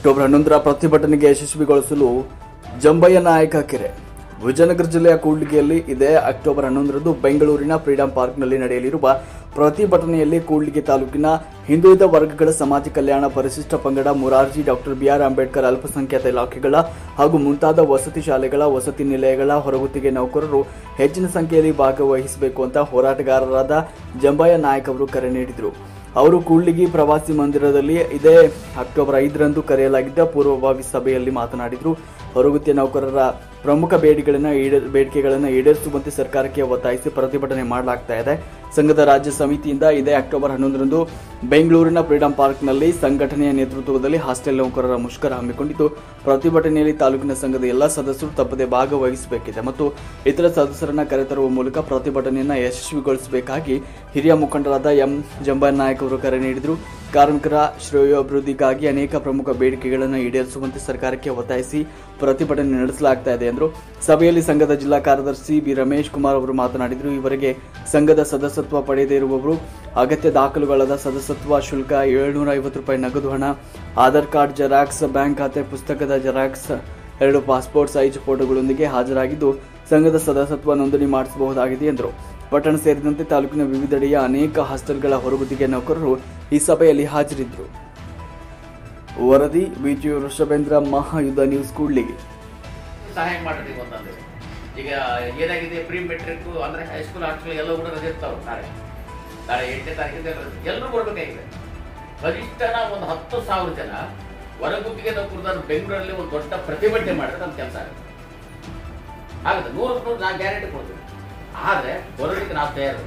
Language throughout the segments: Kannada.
ಅಕ್ಟೋಬರ್ ಹನ್ನೊಂದರ ಪ್ರತಿಭಟನೆಗೆ ಯಶಸ್ವಿಗೊಳಿಸಲು ಜಂಬಯ್ಯ ನಾಯಕ ಕೆರೆ ವಿಜಯನಗರ ಜಿಲ್ಲೆಯ ಕೂಡ್ಲಿಗೆಯಲ್ಲಿ ಇದೇ ಅಕ್ಟೋಬರ್ ಹನ್ನೊಂದರಂದು ಬೆಂಗಳೂರಿನ ಫ್ರೀಡಂ ಪಾರ್ಕ್ನಲ್ಲಿ ನಡೆಯಲಿರುವ ಪ್ರತಿಭಟನೆಯಲ್ಲಿ ಕೂಡ್ಲಿಗೆ ತಾಲೂಕಿನ ಹಿಂದುಳಿದ ವರ್ಗಗಳ ಸಮಾಜ ಕಲ್ಯಾಣ ಪರಿಶಿಷ್ಟ ಪಂಗಡ ಮುರಾರ್ಜಿ ಡಾಕ್ಟರ್ ಬಿಆರ್ ಅಂಬೇಡ್ಕರ್ ಅಲ್ಪಸಂಖ್ಯಾತ ಇಲಾಖೆಗಳ ಹಾಗೂ ಮುಂತಾದ ವಸತಿ ಶಾಲೆಗಳ ವಸತಿ ನಿಲಯಗಳ ಹೊರಗುತ್ತಿಗೆ ನೌಕರರು ಹೆಚ್ಚಿನ ಸಂಖ್ಯೆಯಲ್ಲಿ ಭಾಗವಹಿಸಬೇಕು ಅಂತ ಹೋರಾಟಗಾರರಾದ ಜಂಬಯ್ಯ ನಾಯಕ್ ಅವರು ಕರೆ ನೀಡಿದರು ಅವರು ಕೂಡ್ಲಿಗಿ ಪ್ರವಾಸಿ ಮಂದಿರದಲ್ಲಿ ಇದೇ ಅಕ್ಟೋಬರ್ ಐದರಂದು ಕರೆಯಲಾಗಿದ್ದ ಪೂರ್ವಭಾವಿ ಸಭೆಯಲ್ಲಿ ಮಾತನಾಡಿದರು ಹೊರಗುತ್ತಿಯ ನೌಕರರ ಪ್ರಮುಖ ಬೇಡಿಕೆಗಳನ್ನು ಈಡೇ ಬೇಡಿಕೆಗಳನ್ನು ಈಡೇರಿಸುವಂತೆ ಸರ್ಕಾರಕ್ಕೆ ಒತ್ತಾಯಿಸಿ ಪ್ರತಿಭಟನೆ ಮಾಡಲಾಗ್ತಾ ಇದೆ ಸಂಘದ ರಾಜ್ಯ ಸಮಿತಿಯಿಂದ ಇದೇ ಅಕ್ಟೋಬರ್ ಹನ್ನೊಂದರಂದು ಬೆಂಗಳೂರಿನ ಫ್ರೀಡಂ ಪಾರ್ಕ್ನಲ್ಲಿ ಸಂಘಟನೆಯ ನೇತೃತ್ವದಲ್ಲಿ ಹಾಸ್ಟೆಲ್ ನೌಕರರ ಮುಷ್ಕರ ಹಮ್ಮಿಕೊಂಡಿದ್ದು ಪ್ರತಿಭಟನೆಯಲ್ಲಿ ತಾಲೂಕಿನ ಸಂಘದ ಎಲ್ಲ ಸದಸ್ಯರು ತಪ್ಪದೆ ಭಾಗವಹಿಸಬೇಕಿದೆ ಮತ್ತು ಇತರ ಸದಸ್ಯರನ್ನ ಕರೆತರುವ ಮೂಲಕ ಪ್ರತಿಭಟನೆಯನ್ನು ಯಶಸ್ವಿಗೊಳಿಸಬೇಕಾಗಿ ಹಿರಿಯ ಮುಖಂಡರಾದ ಎಂ ಜಂಬಯ್ಯ ನಾಯಕ್ ಅವರು ಕರೆ ನೀಡಿದರು ಕಾರ್ಮಿಕರ ಶ್ರೇಯೋಭಿವೃದ್ಧಿಗಾಗಿ ಅನೇಕ ಪ್ರಮುಖ ಬೇಡಿಕೆಗಳನ್ನು ಈಡೇರಿಸುವಂತೆ ಸರ್ಕಾರಕ್ಕೆ ಒತ್ತಾಯಿಸಿ ಪ್ರತಿಭಟನೆ ನಡೆಸಲಾಗ್ತಾ ಇದೆ ಎಂದರು ಸಭೆಯಲ್ಲಿ ಸಂಘದ ಜಿಲ್ಲಾ ಕಾರ್ಯದರ್ಶಿ ಬಿ ರಮೇಶ್ ಕುಮಾರ್ ಅವರು ಮಾತನಾಡಿದರು ಇವರಿಗೆ ಸಂಘದ ಸದಸ್ಯತ್ವ ಪಡೆಯದೇ ಇರುವವರು ಅಗತ್ಯ ದಾಖಲೆಗಳಾದ ಸದಸ್ಯತ್ವ ಶುಲ್ಕ ಏಳ್ನೂರ ಐವತ್ತು ರೂಪಾಯಿ ನಗದು ಹಣ ಆಧಾರ್ ಕಾರ್ಡ್ ಜೆರಾಕ್ಸ್ ಬ್ಯಾಂಕ್ ಖಾತೆ ಪುಸ್ತಕದ ಜೆರಾಕ್ಸ್ ಎರಡು ಪಾಸ್ಪೋರ್ಟ್ ಸೈಜ್ ಫೋಟೋಗಳೊಂದಿಗೆ ಹಾಜರಾಗಿದ್ದು ಸಂಘದ ಸದಸ್ಯತ್ವ ನೋಂದಣಿ ಮಾಡಿಸಬಹುದಾಗಿದೆ ಎಂದರು ಪಟ್ಟಣ ಸೇರಿದಂತೆ ತಾಲೂಕಿನ ವಿವಿಧೆಡೆಯ ಅನೇಕ ಹಾಸ್ಟೆಲ್ಗಳ ಹೊರಗುತ್ತಿಗೆ ನೌಕರರು ಈ ಸಭೆಯಲ್ಲಿ ಹಾಜರಿದ್ದರು ವರದಿ ಬಿಟಿ ವೃಷಭೇಂದ್ರ ಮಹಾಯುದ್ಧ ನ್ಯೂಸ್ ಕೂಡ್ಲಿಗೆ ಸಹಾಯ ಮಾಡ್ರಿ ಒಂದೊಂದು ಈಗ ಏನಾಗಿದೆ ಪ್ರೀ ಮೆಟ್ರಿಕ್ ಅಂದ್ರೆ ಹೈಸ್ಕೂಲ್ ಹಾಸ್ಟೆಲ್ ಎಲ್ಲ ಕೂಡ ರಜೆ ಇರ್ತಾವೆ ನಾಳೆ ನಾಳೆ ಎಂಟನೇ ತಾರೀಕಿಂದ ಎಲ್ಲರೂ ಬರ್ಬೇಕಾಗಿದೆ ಕನಿಷ್ಠನ ಒಂದು ಹತ್ತು ಸಾವಿರ ಜನ ಹೊರಗುತ್ತಿಗೆ ನೌಕರದಾರ ಬೆಂಗಳೂರಲ್ಲಿ ಒಂದು ದೊಡ್ಡ ಪ್ರತಿಭಟನೆ ಮಾಡಿದ್ರೆ ನಮ್ಮ ಕೆಲಸ ಆಗುತ್ತೆ ಆಗುತ್ತೆ ನೂರಕ್ಕೆ ನೂರು ನಾನು ಗ್ಯಾರಂಟಿ ಕೊಡ್ತೀನಿ ಆದ್ರೆ ಬರೋದಕ್ಕೆ ನಾವು ತಯಾರಿಲ್ಲ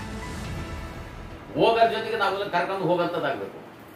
ಹೋಗೋರ ಜೊತೆಗೆ ನಾವೆಲ್ಲ ಕರ್ಕೊಂಡು ಹೋಗಂತದಾಗಬೇಕು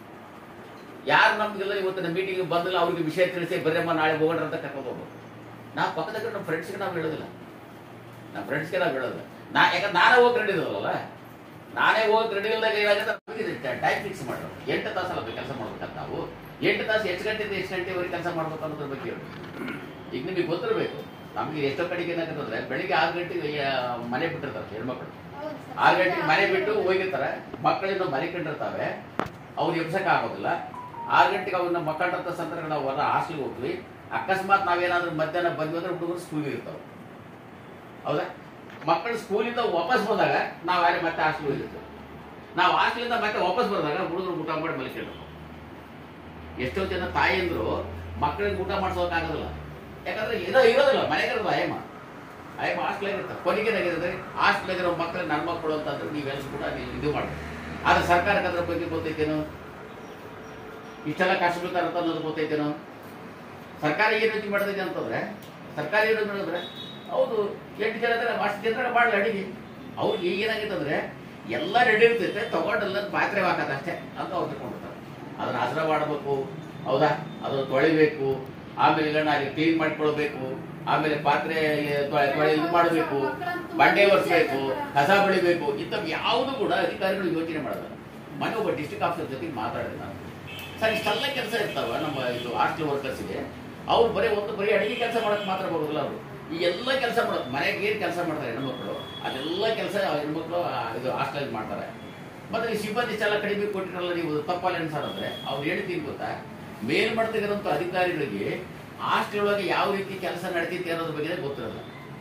ಯಾರು ನಮ್ಗೆಲ್ಲ ಇವತ್ತಿನ ಮೀಟಿಂಗ್ ಬಂದಿಲ್ಲ ಅವ್ರಿಗೆ ವಿಷಯ ತಿಳಿಸಿ ಬರ್ರಮ್ಮ ನಾಳೆ ಹೋಗೋಣ ಅಂತ ಕರ್ಕೊಂಡು ಹೋಗ್ಬೇಕು ನಾವು ಪಕ್ಕದಾಗ ನಮ್ಮ ಫ್ರೆಂಡ್ಸ್ಗೆ ನಾವು ಹೇಳೋದಿಲ್ಲ ನಮ್ಮ ಫ್ರೆಂಡ್ಸ್ಗೆ ನಾವು ಹೇಳೋದಿಲ್ಲ ನಾ ಯಾಕಂದ್ರೆ ನಾನೇ ಹೋಗಿ ರೆಡಿ ಇರೋಲ್ಲ ನಾನೇ ಹೋಗಿ ರೆಡಿ ಇಲ್ಲದಾಗ ಏನಾಗುತ್ತೆ ಟೈಮ್ ಫಿಕ್ಸ್ ಮಾಡೋದು ಎಂಟು ತಾಸಲ್ಲ ಕೆಲಸ ಮಾಡ್ಬೇಕಂತ ನಾವು ಎಂಟು ತಾಸು ಎಷ್ಟು ಗಂಟೆಯಿಂದ ಎಷ್ಟು ಗಂಟೆವರೆಗೆ ಕೆಲಸ ಮಾಡ್ಬೇಕು ಅನ್ನೋದ್ರ ಬಗ್ಗೆ ಹೇಳಿ ಈಗ ನಿಮಗೆ ಗೊತ್ತಿರಬೇಕು ನಮಗೆ ಎಷ್ಟೋ ಕಡೆಗೆ ಏನಾಗುತ್ತೆ ಬೆಳಿಗ್ಗೆ ಆರು ಗಂಟೆಗೆ ಆ, ಮನೆ ಬಿಟ್ಟಿರ್ತಾರೆ ಹೆಣ್ಮಕ್ಳು ಆರು ಗಂಟೆಗೆ ಮನೆ ಬಿಟ್ಟು ಹೋಗಿರ್ತಾರೆ ಮಕ್ಕಳಿಂದ ಮಲಿಕೊಂಡಿರ್ತಾವೆ ಅವ್ರು ಎಬ್ಸಕ್ ಆಗೋದಿಲ್ಲ ಆರು ಗಂಟೆಗೆ ಅವ್ರನ್ನ ಮಕ್ಕಳಂತ ಸಂದರ್ಭ ನಾವು ಹೊರ ಹಾಸ್ಟೆಲ್ಗೆ ಹೋಗ್ತೀವಿ ಅಕಸ್ಮಾತ್ ನಾವೇನಾದ್ರೂ ಮಧ್ಯಾಹ್ನ ಬಂದ್ವಿ ಅಂದ್ರೆ ಹುಡುಗರು ಸ್ಕೂಲ್ಗೆ ಇರ್ತಾವೆ ಹೌದಾ ಮಕ್ಕಳು ಸ್ಕೂಲಿಂದ ವಾಪಸ್ ಬಂದಾಗ ನಾವು ಅಲ್ಲಿ ಮತ್ತೆ ಹಾಸ್ಟೆಲ್ ಹೋಗಿರ್ತೀವಿ ನಾವು ಹಾಸ್ಟೆಲಿಂದ ಮತ್ತೆ ವಾಪಸ್ ಬಂದಾಗ ಹುಡುಗರು ಊಟ ಮಾಡಿ ಮಲಿಕೊಂಡಿರ್ತಾರೆ ಎಷ್ಟೋ ಜನ ತಾಯಂದ್ರು ಮಕ್ಕಳಿಗೆ ಊಟ ಮಾಡಿಸೋಕ್ಕಾಗೋದಿಲ್ಲ ಯಾಕಂದ್ರೆ ಇರೋ ಇರೋದಿಲ್ಲ ಮನೆಗೆ ಇರೋದು ಅಯ್ಯಮ್ಮ ಅಯ್ಯಮ್ಮ ಹಾಸ್ಟೆಲ್ ಇರ್ತಾರೆ ಕೊನೆಗೆ ಏನಾಗಿರುತ್ತೆ ಹಾಸ್ಟೆಲ್ ಇರೋ ಮಕ್ಕಳು ನನ್ನ ಮಕ್ಕಳು ಅಂತಂದ್ರೆ ನೀವೆಲ್ಲ ಕೂಡ ನೀವು ಇದು ಮಾಡಿ ಆದ್ರೆ ಸರ್ಕಾರಕ್ಕೆ ಅದ್ರ ಬಗ್ಗೆ ಗೊತ್ತೈತೇನು ಇಷ್ಟೆಲ್ಲ ಕಷ್ಟ ಬೀಳ್ತಾರೆ ಅಂತ ಅನ್ನೋದು ಗೊತ್ತೈತೇನು ಸರ್ಕಾರ ಏನು ಯೋಚನೆ ಮಾಡ್ತೈತೆ ಅಂತಂದ್ರೆ ಸರ್ಕಾರ ಏನು ಮಾಡಿದ್ರೆ ಹೌದು ಎಂಟು ಜನ ಇದ್ರೆ ಅಷ್ಟು ಜನರ ಮಾಡಲಿ ಅಡಿಗೆ ಅವ್ರಿಗೆ ಏನಾಗಿದೆ ಅಂದ್ರೆ ಎಲ್ಲ ರೆಡಿ ಇರ್ತೈತೆ ತಗೊಂಡೆಲ್ಲ ಪಾತ್ರೆ ಹಾಕತ್ತೆ ಅಷ್ಟೇ ಅಂತ ಅವ್ರು ತಿಳ್ಕೊಂಡಿರ್ತಾರೆ ಅದನ್ನ ಹಸಿರ ಮಾಡಬೇಕು ಹೌದಾ ಅದನ್ನು ತೊಳಿಬೇಕು ಆಮೇಲೆ ಇಲ್ಲ ಅಲ್ಲಿ ಕ್ಲೀನ್ ಮಾಡ್ಕೊಳ್ಬೇಕು ಆಮೇಲೆ ಪಾತ್ರೆ ತೊಳೆ ತೊಳೆ ಇದು ಮಾಡಬೇಕು ಬಂಡೆ ಒರೆಸ್ಬೇಕು ಕಸ ಬೆಳಿಬೇಕು ಇಂಥವು ಯಾವುದು ಕೂಡ ಅಧಿಕಾರಿಗಳು ಯೋಚನೆ ಮಾಡೋದು ಮನೆ ಒಬ್ಬ ಡಿಸ್ಟ್ರಿಕ್ಟ್ ಆಫೀಸರ್ ಜೊತೆಗೆ ಮಾತಾಡಿದೆ ನಾನು ಸರ್ ಇಷ್ಟೆಲ್ಲ ಕೆಲಸ ಇರ್ತಾವ ನಮ್ಮ ಇದು ಹಾಸ್ಟೆಲ್ ವರ್ಕರ್ಸ್ಗೆ ಅವ್ರು ಬರೀ ಒಂದು ಬರೀ ಅಡಿಗೆ ಕೆಲಸ ಮಾಡಕ್ ಮಾತ್ರ ಬರೋದಿಲ್ಲ ಅವರು ಈ ಎಲ್ಲ ಕೆಲಸ ಮಾಡೋದು ಮನೆಗೆ ಏನು ಕೆಲಸ ಮಾಡ್ತಾರೆ ಹೆಣ್ಮಕ್ಳು ಅದೆಲ್ಲ ಕೆಲಸ ಹೆಣ್ಮಕ್ಳು ಆ, ಇದು ಹಾಸ್ಟೆಲ್ ಮಾಡ್ತಾರೆ ಮತ್ತೆ ಈ ಸಿಬ್ಬಂದಿ ಇಷ್ಟೆಲ್ಲ ಕಡಿಮೆ ಕೊಟ್ಟಿರಲ್ಲ ನೀವು ತಪ್ಪಲ್ಲ ಅನ್ಸಾರಂದ್ರೆ ಅವ್ರು ಹೇಳ್ತೀನಿ ಗೊತ್ತಾ ಮೇಲ್ಮಟ್ಟದಿರೋಂಥ ಅಧಿಕಾರಿಗಳಿಗೆ ಹಾಸ್ಟೆಲ್ ಒಳಗೆ ಯಾವ ರೀತಿ ಕೆಲಸ ನಡೀತೈತಿ ಅನ್ನೋದ್ರ ಬಗ್ಗೆ ಗೊತ್ತಿರಲ್ಲ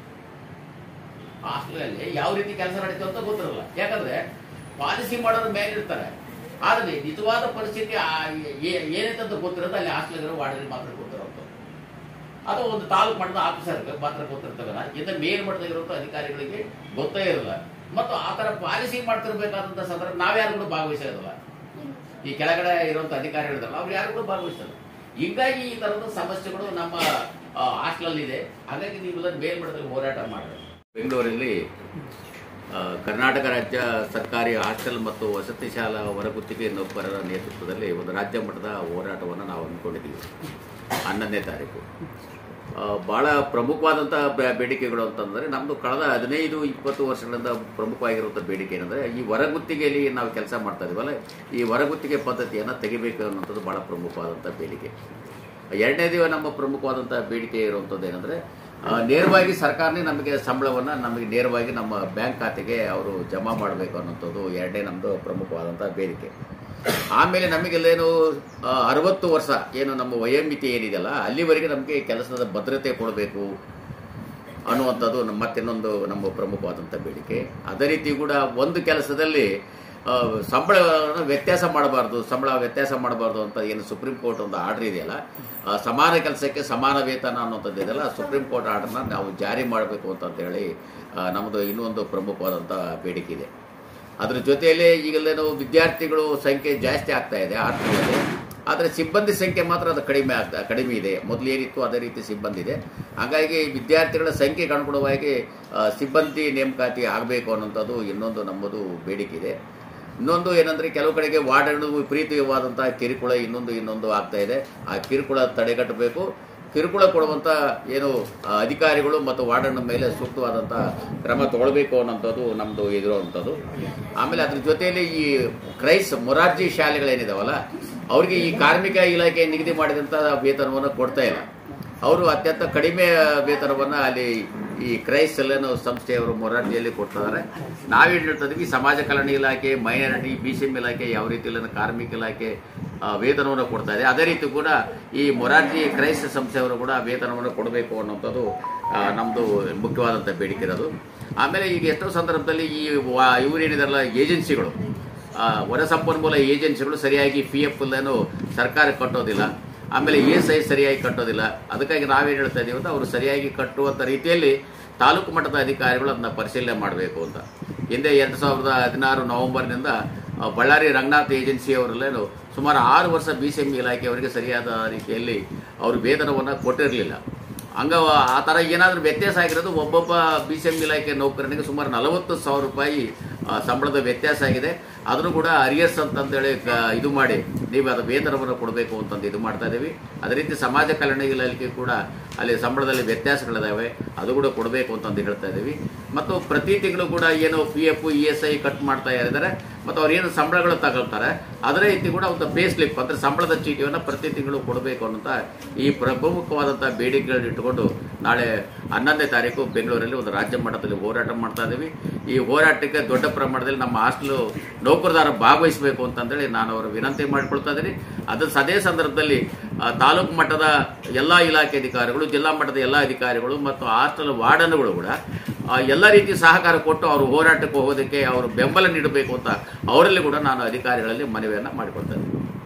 ಹಾಸ್ಟೆಲಲ್ಲಿ ಯಾವ ರೀತಿ ಕೆಲಸ ನಡೀತು ಅಂತ ಗೊತ್ತಿರಲ್ಲ ಯಾಕಂದ್ರೆ ಪಾಲಿಸಿ ಮಾಡೋದ್ರ ಮೇಲೆ ಇರ್ತಾರೆ ಆದ್ರೆ ನಿಜವಾದ ಪರಿಸ್ಥಿತಿ ಆ- ಏ- ಏನೈತೆ ಅಂತ ಗೊತ್ತಿರೋದು ಅಲ್ಲಿ ಹಾಸ್ಟೆಲ್ ಇರೋ ವಾರ್ಡಲ್ಲಿ ಮಾತ್ರ ಗೊತ್ತಿರೋದು ಅದು ಒಂದು ತಾಲೂಕು ಮಟ್ಟದ ಆಫೀಸರ್ಗೆ ಮಾತ್ರ ಗೊತ್ತಿರ್ತವಲ್ಲ ಇನ್ನು ಮೇಲ್ಮಟ್ಟದಾಗಿರುವಂಥ ಅಧಿಕಾರಿಗಳಿಗೆ ಗೊತ್ತೇ ಇರಲ್ಲ ಮತ್ತು ಆ ಥರ ಪಾಲಿಸಿ ಮಾಡ್ತಿರ್ಬೇಕಾದಂಥ ಸಂದರ್ಭ ನಾವ್ಯಾರು ಕೂಡ ಭಾಗವಹಿಸೋದಿಲ್ಲ ಈ ಕೆಳಗಡೆ ಇರುವಂಥ ಅಧಿಕಾರಿಗಳಿದಾರಲ್ಲ ಅವ್ರು ಯಾರು ಕೂಡ ಭಾಗವಹಿಸಲ್ಲ ಹಿಂಗಾಗಿ ಈ ಥರದ ಸಮಸ್ಯೆಗಳು ನಮ್ಮ ಹಾಸ್ಟೆಲ್ ಇದೆ ಹಾಗಾಗಿ ನೀವು ಇದನ್ನ ಮೇಲ್ಮಟ್ಟದಲ್ಲಿ ಹೋರಾಟ ಮಾಡಿ ಬೆಂಗಳೂರಲ್ಲಿ ಆ, ಕರ್ನಾಟಕ ರಾಜ್ಯ ಸರ್ಕಾರಿ ಹಾಸ್ಟೆಲ್ ಮತ್ತು ವಸತಿ ಶಾಲಾ ಹೊರಗುತ್ತಿಗೆ ನೌಕರರ ನೇತೃತ್ವದಲ್ಲಿ ಒಂದು ರಾಜ್ಯ ಮಟ್ಟದ ಹೋರಾಟವನ್ನು ನಾವು ಹಮ್ಮಿಕೊಂಡಿದ್ದೀವಿ ಹನ್ನೊಂದನೇ ತಾರೀಕು ಆ, ಬಹಳ ಪ್ರಮುಖವಾದಂಥ ಬೆ- ಬೇಡಿಕೆಗಳು ಅಂತಂದರೆ ನಮ್ಮದು ಕಳೆದ ಹದಿನೈದು ಇಪ್ಪತ್ತು ವರ್ಷಗಳಿಂದ ಪ್ರಮುಖವಾಗಿರುವಂಥ ಬೇಡಿಕೆ ಏನಂದರೆ ಈ ಹೊರಗುತ್ತಿಗೆಯಲ್ಲಿ ನಾವು ಕೆಲಸ ಮಾಡ್ತಾ ಇದೀವಲ್ಲ ಈ ಹೊರಗುತ್ತಿಗೆ ಪದ್ಧತಿಯನ್ನು ತೆಗಿಬೇಕು ಅನ್ನೋಂಥದ್ದು ಬಹಳ ಪ್ರಮುಖವಾದಂಥ ಬೇಡಿಕೆ ಎರಡನೇದು ನಮ್ಮ ಪ್ರಮುಖವಾದಂಥ ಬೇಡಿಕೆ ಇರುವಂಥದ್ದು ಏನಂದರೆ ನೇರವಾಗಿ ಸರ್ಕಾರನೇ ನಮಗೆ ಸಂಬಳವನ್ನು ನಮಗೆ ನೇರವಾಗಿ ನಮ್ಮ ಬ್ಯಾಂಕ್ ಖಾತೆಗೆ ಅವರು ಜಮಾ ಮಾಡಬೇಕು ಅನ್ನೋಂಥದ್ದು ಎರಡನೇ ನಮ್ಮದು ಪ್ರಮುಖವಾದಂಥ ಬೇಡಿಕೆ ಆಮೇಲೆ ನಮಗೆಲ್ಲೇನು ಅರವತ್ತು ವರ್ಷ ಏನು ನಮ್ಮ ವಯೋಮಿತಿ ಏನಿದೆಯಲ್ಲ ಅಲ್ಲಿವರೆಗೆ ನಮಗೆ ಕೆಲಸದ ಭದ್ರತೆ ಕೊಡಬೇಕು ಅನ್ನುವಂಥದ್ದು ನಮ್ಮ ಮತ್ತಿನ್ನೊಂದು ನಮ್ಮ ಪ್ರಮುಖವಾದಂಥ ಬೇಡಿಕೆ ಅದೇ ರೀತಿ ಕೂಡ ಒಂದು ಕೆಲಸದಲ್ಲಿ ಆ, ಸಂಬಳವನ್ನು ವ್ಯತ್ಯಾಸ ಮಾಡಬಾರ್ದು ಸಂಬಳ ವ್ಯತ್ಯಾಸ ಮಾಡಬಾರ್ದು ಅಂತ ಏನು ಸುಪ್ರೀಂ ಕೋರ್ಟ್ ಒಂದು ಆರ್ಡರ್ ಇದೆಯಲ್ಲ ಆ, ಸಮಾನ ಕೆಲಸಕ್ಕೆ ಸಮಾನ ವೇತನ ಅನ್ನುವಂಥದ್ದು ಇದೆಯಲ್ಲ ಆ ಸುಪ್ರೀಂ ಕೋರ್ಟ್ ಆರ್ಡರ್ನ ನಾವು ಜಾರಿ ಮಾಡಬೇಕು ಅಂತಂತೇಳಿ ಆ, ನಮ್ಮದು ಇನ್ನೊಂದು ಪ್ರಮುಖವಾದಂಥ ಬೇಡಿಕೆ ಇದೆ ಅದ್ರ ಜೊತೆಯಲ್ಲಿ ಈಗಲೇನು ವಿದ್ಯಾರ್ಥಿಗಳು ಸಂಖ್ಯೆ ಜಾಸ್ತಿ ಆಗ್ತಾ ಇದೆ ಆರ್ಥಿಕತೆ ಆದರೆ ಸಿಬ್ಬಂದಿ ಸಂಖ್ಯೆ ಮಾತ್ರ ಅದು ಕಡಿಮೆ ಆಗ್ತಾ ಕಡಿಮೆ ಇದೆ ಮೊದಲು ಏನಿತ್ತು ಅದೇ ರೀತಿ ಸಿಬ್ಬಂದಿ ಇದೆ ಹಾಗಾಗಿ ವಿದ್ಯಾರ್ಥಿಗಳ ಸಂಖ್ಯೆಗೆ ಅನುಗುಣವಾಗಿ ಆ, ಸಿಬ್ಬಂದಿ ನೇಮಕಾತಿ ಆಗಬೇಕು ಅನ್ನೋಂಥದ್ದು ಇನ್ನೊಂದು ನಮ್ಮದು ಬೇಡಿಕೆ ಇದೆ ಇನ್ನೊಂದು ಏನಂದ್ರೆ ಕೆಲವು ಕಡೆಗೆ ವಾರ್ಡನ್ ವಿಪರೀತವಾದಂತಹ ಕಿರುಕುಳ ಇನ್ನೊಂದು ಇನ್ನೊಂದು ಆಗ್ತಾ ಇದೆ ಆ ಕಿರುಕುಳ ತಡೆಗಟ್ಟಬೇಕು ಕಿರುಕುಳ ಕೊಡುವಂತ ಏನು ಆ, ಅಧಿಕಾರಿಗಳು ಮತ್ತು ವಾರ್ಡನ್ ಮೇಲೆ ಸೂಕ್ತವಾದಂಥ ಕ್ರಮ ತಗೊಳ್ಬೇಕು ಅನ್ನೋಂಥದ್ದು ನಮ್ಮದು ಇರುವಂಥದ್ದು ಆಮೇಲೆ ಅದ್ರ ಜೊತೆಯಲ್ಲಿ ಈ ಕ್ರೈಸ್ ಮೊರಾರ್ಜಿ ಶಾಲೆಗಳೇನಿದಾವಲ್ಲ ಅವರಿಗೆ ಈ ಕಾರ್ಮಿಕ ಇಲಾಖೆ ನಿಗದಿ ಮಾಡಿದಂಥ ವೇತನವನ್ನು ಕೊಡ್ತಾ ಇಲ್ಲ ಅವರು ಅತ್ಯಂತ ಕಡಿಮೆ ವೇತನವನ್ನು ಅಲ್ಲಿ ಈ ಕ್ರೈಸ್ ಎಲ್ಲೇನು ಸಂಸ್ಥೆಯವರು ಮೊರಾರ್ಜಿಯಲ್ಲಿ ಕೊಡ್ತಿದ್ದಾರೆ ನಾವೇನು ಹೇಳ್ತಾ ಇದೀವಿ ಸಮಾಜ ಕಲ್ಯಾಣ ಇಲಾಖೆ ಮೈನಾರಿಟಿ ಬಿ ಸಿ ಎಂ ಇಲಾಖೆ ಯಾವ ರೀತಿಯಲ್ಲಿ ಕಾರ್ಮಿಕ ಇಲಾಖೆ ಆ, ವೇತನವನ್ನು ಕೊಡ್ತಾ ಇದೆ ಅದೇ ರೀತಿ ಕೂಡ ಈ ಮೊರಾರ್ಜಿ ಕ್ರೈಸ್ ಸಂಸ್ಥೆಯವರು ಕೂಡ ವೇತನವನ್ನು ಕೊಡಬೇಕು ಅನ್ನೋಂಥದ್ದು ಆ, ನಮ್ದು ಮುಖ್ಯವಾದಂಥ ಬೇಡಿಕೆ ಇರೋದು ಆಮೇಲೆ ಈಗ ಎಷ್ಟೋ ಸಂದರ್ಭದಲ್ಲಿ ಈ ವಾ- ಇವರೇನಿದಾರಲ್ಲ ಏಜೆನ್ಸಿಗಳು ಆ, ವನ ಸಂಪನ್ಮೂಲ ಏಜೆನ್ಸಿಗಳು ಸರಿಯಾಗಿ ಪಿ ಎಫ್ ಅನ್ನು ಸರ್ಕಾರ ಕಟ್ಟೋದಿಲ್ಲ ಆಮೇಲೆ ಇ ಎಸ್ ಐ ಸರಿಯಾಗಿ ಕಟ್ಟೋದಿಲ್ಲ ಅದಕ್ಕಾಗಿ ನಾವೇನು ಹೇಳ್ತಾ ಇದೀವಿ ಅಂತ ಅವರು ಸರಿಯಾಗಿ ಕಟ್ಟುವಂಥ ರೀತಿಯಲ್ಲಿ ತಾಲೂಕು ಮಟ್ಟದ ಅಧಿಕಾರಿಗಳು ಅದನ್ನ ಪರಿಶೀಲನೆ ಮಾಡಬೇಕು ಅಂತ ಹಿಂದೆ ಎರಡು ಸಾವಿರದ ಹದಿನಾರು ನವೆಂಬರ್ನಿಂದ ಆ, ಬಳ್ಳಾರಿ ರಂಗನಾಥ್ ಏಜೆನ್ಸಿಯವರಲ್ಲೇನು ಸುಮಾರು ಆರು ವರ್ಷ ಬಿ ಸಿ ಎಂ ಇಲಾಖೆಯವರಿಗೆ ಸರಿಯಾದ ರೀತಿಯಲ್ಲಿ ಅವರು ವೇತನವನ್ನು ಕೊಟ್ಟಿರಲಿಲ್ಲ ಹಂಗ ಆ ಥರ ಏನಾದರೂ ವ್ಯತ್ಯಾಸ ಆಗಿರೋದು ಒಬ್ಬೊಬ್ಬ ಬಿ ಸಿ ಎಂ ಇಲಾಖೆ ನೌಕರನಿಗೆ ಸುಮಾರು ನಲವತ್ತು ಸಾವಿರ ರೂಪಾಯಿ ಆ, ಸಂಬಳದ ವ್ಯತ್ಯಾಸ ಆಗಿದೆ ಅದನ್ನು ಕೂಡ ಅರಿಯರ್ಸ್ ಅಂತಂದೇಳಿ ಕ- ಇದು ಮಾಡಿ ನೀವು ಅದು ವೇತನವನ್ನು ಕೊಡಬೇಕು ಅಂತಂದು ಇದು ಮಾಡ್ತಾ ಇದ್ದೀವಿ ಅದೇ ರೀತಿ ಸಮಾಜ ಕಲ್ಯಾಣ ಇಲಾಖೆ ಕೂಡ ಅಲ್ಲಿ ಸಂಬಳದಲ್ಲಿ ವ್ಯತ್ಯಾಸಗಳಿದಾವೆ ಅದು ಕೂಡ ಕೊಡಬೇಕು ಅಂತಂದು ಹೇಳ್ತಾ ಇದ್ದೀವಿ ಮತ್ತು ಪ್ರತಿ ತಿಂಗಳು ಕೂಡ ಏನು P F E S I cut ಮಾಡ್ತಾ ಇದ್ದಾರೆ ಮತ್ತು ಅವ್ರು ಏನು ಸಂಬಳಗಳು ತಗೊಳ್ತಾರೆ ಅದೇ ರೀತಿ ಕೂಡ ಒಂದು ಪೇ ಸ್ಲಿಪ್ ಅಂದ್ರೆ ಸಂಬಳದ ಚೀಟಿಯನ್ನು ಪ್ರತಿ ತಿಂಗಳು ಕೊಡಬೇಕು ಅನ್ನೋಂಥ ಈ ಪ್ರಮುಖವಾದಂಥ ಬೇಡಿಕೆಗಳನ್ನ ಇಟ್ಟುಕೊಂಡು ನಾಳೆ ಹನ್ನೊಂದನೇ ತಾರೀಕು ಬೆಂಗಳೂರಲ್ಲಿ ಒಂದು ರಾಜ್ಯ ಮಟ್ಟದಲ್ಲಿ ಹೋರಾಟ ಮಾಡ್ತಾ ಇದ್ದೀವಿ ಈ ಹೋರಾಟಕ್ಕೆ ದೊಡ್ಡ ಪ್ರಮಾಣದಲ್ಲಿ ನಮ್ಮ ಹಾಸ್ಟೆಲ್ ನೌಕರದಾರ ಭಾಗವಹಿಸಬೇಕು ಅಂತಂದೇಳಿ ನಾನು ಅವರ ವಿನಂತಿ ಮಾಡಿಕೊಳ್ತಾ ಇದ್ದೀನಿ ಅದ್ರ ಅದೇ ಸಂದರ್ಭದಲ್ಲಿ ಆ, ತಾಲೂಕು ಮಟ್ಟದ ಎಲ್ಲಾ ಇಲಾಖೆ ಅಧಿಕಾರಿಗಳು ಜಿಲ್ಲಾ ಮಟ್ಟದ ಎಲ್ಲ ಅಧಿಕಾರಿಗಳು ಮತ್ತು ಹಾಸ್ಟೆಲ್ ವಾರ್ಡನ್ಗಳು ಕೂಡ ಆ, ಎಲ್ಲ ರೀತಿ ಸಹಕಾರ ಕೊಟ್ಟು ಅವರು ಹೋರಾಟಕ್ಕೆ ಹೋಗೋದಕ್ಕೆ ಅವರು ಬೆಂಬಲ ನೀಡಬೇಕು ಅಂತ ಅವರಲ್ಲಿ ಕೂಡ ನಾನು ಅಧಿಕಾರಿಗಳಲ್ಲಿ ಮನವಿಯನ್ನ ಮಾಡಿಕೊಳ್ತಾ ಇದ್ದೀನಿ